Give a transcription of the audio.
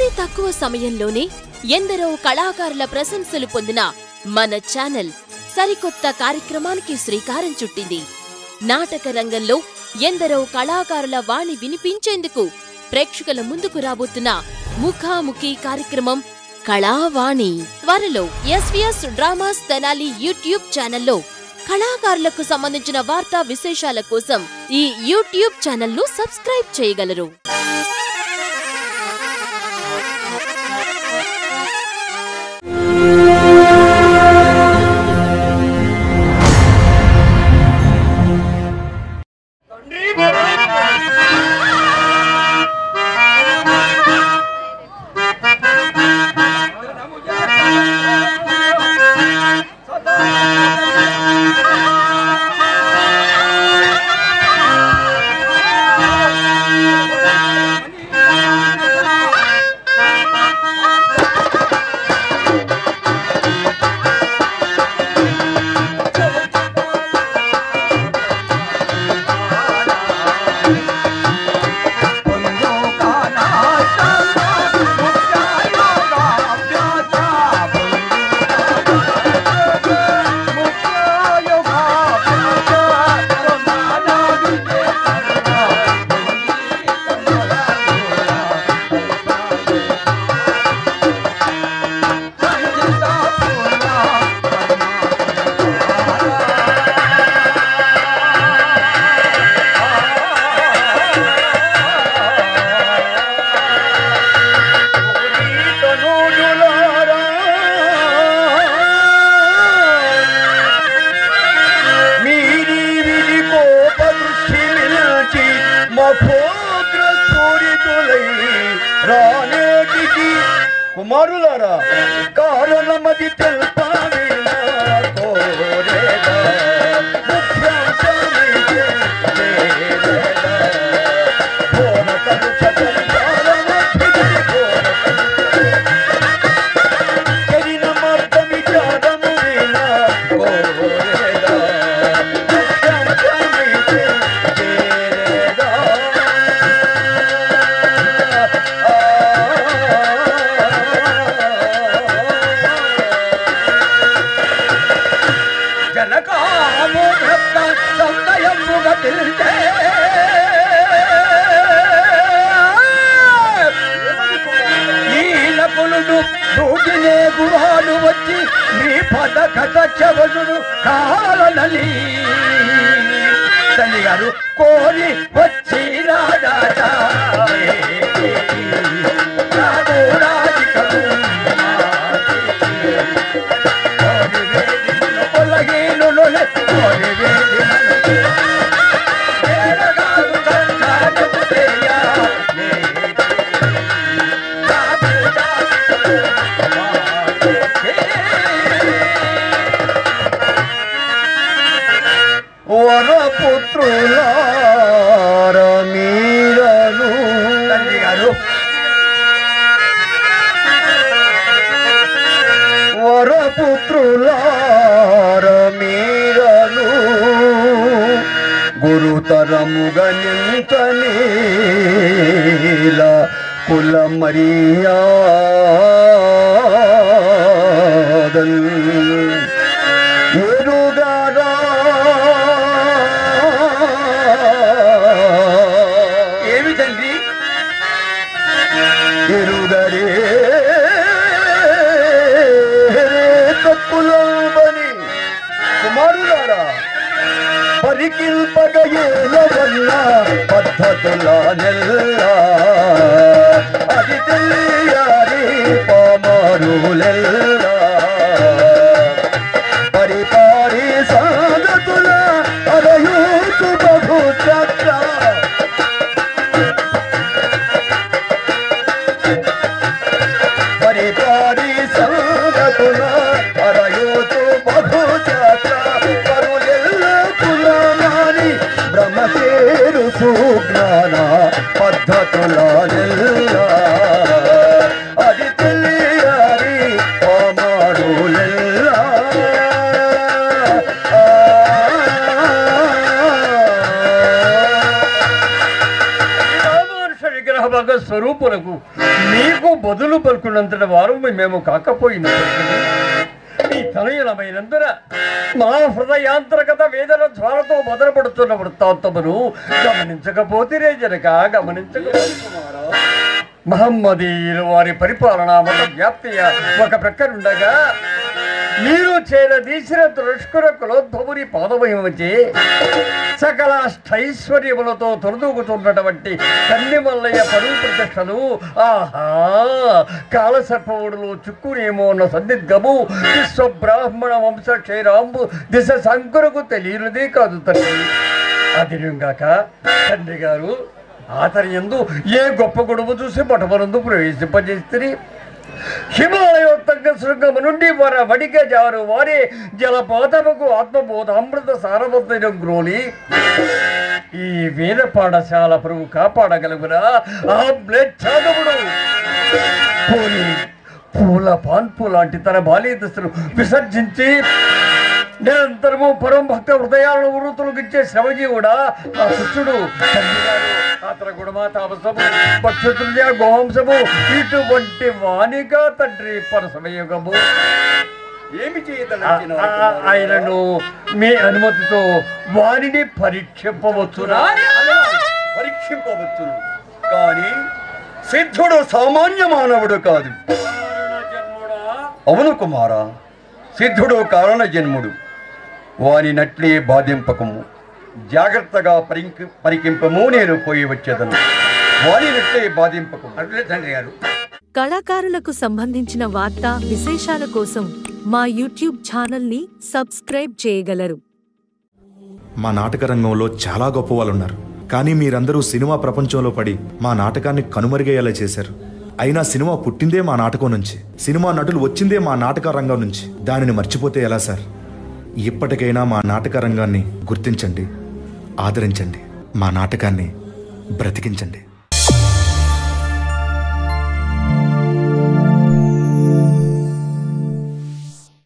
అతి తక్కువ సమయంలోనే ఎందరో కళాకారుల ప్రశంసలు పొందిన మన ఛానల్ సరికొత్త కార్యక్రమానికి శ్రీకారం చుట్టింది నాటక రంగంలో ఎందరో కళాకారుల వాణి వినిపించేందుకు ప్రేక్షకుల ముందుకు రాబోతున్న ముఖాముఖి కార్యక్రమం కళావాణి త్వరలో ఎస్వీఎస్ డ్రామాస్ తెనాలి యూట్యూబ్ ఛానల్లో కళాకారులకు సంబంధించిన వార్తా విశేషాల కోసం ఈ యూట్యూబ్ ఛానల్ను సబ్స్క్రైబ్ చేయగలరు మీరి విధి కోప దృష్టి నిలిచి మఫోగ్ర సూరితులై రానేటికి కుమారులారా కారణమది తెల్పావిలా కోరేదా ముఖ్యాంశమైతే లేదేదా భోన కలుష సంసారమధ్యది భోన కరిన మార్గమి జాడము వినా కోరేదా ముఖ్యాంశమైతే చేరేదా జనకాము భక్త సందయముగా తెలిసే ఈలకులుడు దూకినే గుహాలు వచ్చి మీ పద కథ చెవసుడు కాలనలి తల్లి గారు కోరి వచ్చి రాజాట వరపుత్రులార మీరను తండ్రి గారు వరపుత్రులార మీరను గురుతరముగా నింతనీల కుల మర్యాదల్ ఎరుగారా ఏమి తండ్రి ఎరుగరే తప్పులోబని కుమారులారా పరికిల్పగయేల వల్ల పద్ధతుల నెల్ల అది తెలియాలి పామారులెల్లా పరిపారి సాగతుల అరయూతు బహు చక్ర పరిపారి సాగతుల అరయూతు బహు చక్ర కరులెల్ల కులమాని బ్రహ్మచేరు సుజ్ఞాన పద్ధతుల నెల్ల అది తెలియాలి పామారులెల్లా రామానుష విగ్రహ భగ స్వరూపులకు నీకు బదులు పలుకున్నంతటి వారు మేము కాకపోయినప్పటికీ నీ తనయులమైనందున మా హృదయాంతర్గత వేదన జ్వాలతో మొదలుపడుతున్న వృత్తాంతమును గమనించకపోతే జనక గమనించకపోతే మహమ్మదీయులు వారి పరిపాలన మత వ్యాప్తి ఒక ప్రక్కనుండగా మీరు చేరదీసిన దుష్కుర కులోద్భవుని పాదమహిమచే సకల అష్టైశ్వర్యములతో తొలదూకుతున్నటువంటి కన్నిమల్లయ్య పరువు ప్రతిష్టలు ఆహా కాలసర్పవుడులు చుక్కునేమో అన్న సందిగ్ధము విశ్వ బ్రాహ్మణ వంశ క్షీరాంబు దిశ శంకరకు తెలియనిదే కాదు తండ్రి అదిగాక తండ్రి గారు అతని ఎందు ఏ గొప్ప గొడవ చూసి మొట్టమొదలు ప్రవేశింపజేస్తుంది హిమాలయోత్తక శృంగము నుండి వర వడిక జారు వారే జలపాతముకు ఆత్మబోధ అమృత సారవంతైన గ్రోలి ఈ వేద పాఠశాల ప్రభు కాపాడగలుగునా ఆ బ్లెచ్చాదముడు పోని పూల పాన్పు లాంటి తన బాల్య దశను విసర్జించి నిరంతరము పరం భక్త హృదయాలను వృత్తులకిచ్చే శ్రమజీవుడా ఆ కృష్ణుడు తండ్రి గారు అతని గుణమా తాపసము పక్షతృత్య గోహంసము ఇటువంటి వాణిగా తండ్రి పరసమయుగము ఏమి ఆ- చేయదలచిన ఆ- ఆయనను మీ అనుమతితో వారిని పరీక్షింపవచ్చునా పరీక్షింపవచ్చును కానీ సిద్ధుడు సామాన్య మానవుడు కాదు అవును కుమారా సిద్ధుడు కారణ జన్ముడు వాని నట్లే బాధింపకము జాగ్రత్తగా పరింకి పరికింపము నేను పోయి వచ్చేదను వాని నట్లే బాధింపకము అట్లే తండ్రి గారు కళాకారులకు సంబంధించిన వార్తా విశేషాల కోసం మా యూట్యూబ్ ఛానల్ని సబ్స్క్రైబ్ చేయగలరు మా నాటక రంగంలో చాలా గొప్ప వాళ్ళు ఉన్నారు కానీ మీరందరూ సినిమా ప్రపంచంలో పడి మా నాటకాన్ని కనుమరుగయ్యేలా చేశారు అయినా సినిమా పుట్టిందే మా నాటకం నుంచి సినిమా నటులు వచ్చిందే మా నాటక రంగం నుంచి దానిని మర్చిపోతే ఎలా సార్ ఇప్పటికైనా మా నాటక రంగాన్ని గుర్తించండి ఆదరించండి మా నాటకాన్ని బ్రతికించండి